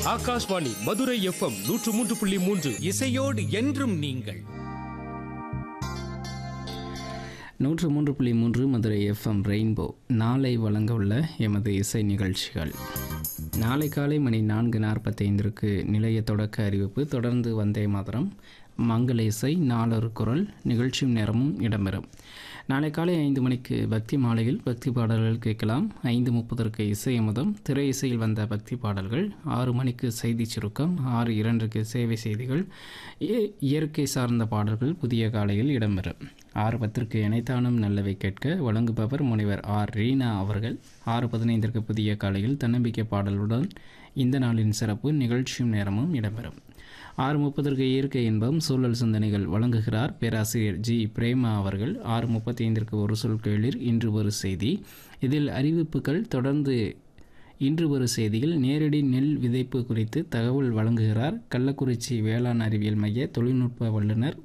Akashvani Madurai FM நூற்று மூன்று புள்ளி மூன்று இசையோடு என்றும் நீங்கள் நூற்று மூன்று புள்ளி மூன்று மதுரை எஃப்எம் ரெயின்போ நாளை வழங்க உள்ள எமது இசை நிகழ்ச்சிகள் நாளை காலை மணி நான்கு நாற்பத்தைந்திற்கு நிலைய தொடக்க அறிவிப்பு தொடர்ந்து வந்தே மாதரம் மங்கள இசை நாளொரு குரல் நிகழ்ச்சியும் நேரமும் இடம்பெறும் நாளை காலை ஐந்து மணிக்கு பக்தி மாலையில் பக்தி பாடல்கள் கேட்கலாம் ஐந்து முப்பதற்கு இசை அமுதம் திரை இசையில் வந்த பக்தி பாடல்கள் ஆறு மணிக்கு செய்தி சுருக்கம் ஆறு இரண்டுக்கு சேவை செய்திகள் இ- இயற்கை சார்ந்த பாடல்கள் புதிய காலையில் இடம்பெறும் ஆறு பத்திற்கு இணைத்தானும் நல்லவை கேட்க வழங்குபவர் முனைவர் ஆர் ரீனா அவர்கள் ஆறு பதினைந்திற்கு புதிய காலையில் தன்னம்பிக்கை பாடலுடன் இந்த நாளின் சிறப்பு நிகழ்ச்சியும் நேரமும் இடம்பெறும் ஆறு முப்பதற்கு இயற்கை இன்பம் சூழல் சிந்தனைகள் வழங்குகிறார் பேராசிரியர் ஜி பிரேமா அவர்கள் ஆறு முப்பத்தி ஐந்திற்கு ஒரு சொல் கேளிர் இன்று ஒரு செய்தி இதில் அறிவிப்புகள் தொடர்ந்து இன்று ஒரு செய்தியில் நேரடி நெல் விதைப்பு குறித்து தகவல் வழங்குகிறார் கள்ளக்குறிச்சி வேளாண் அறிவியல் மைய தொழில்நுட்ப வல்லுநர்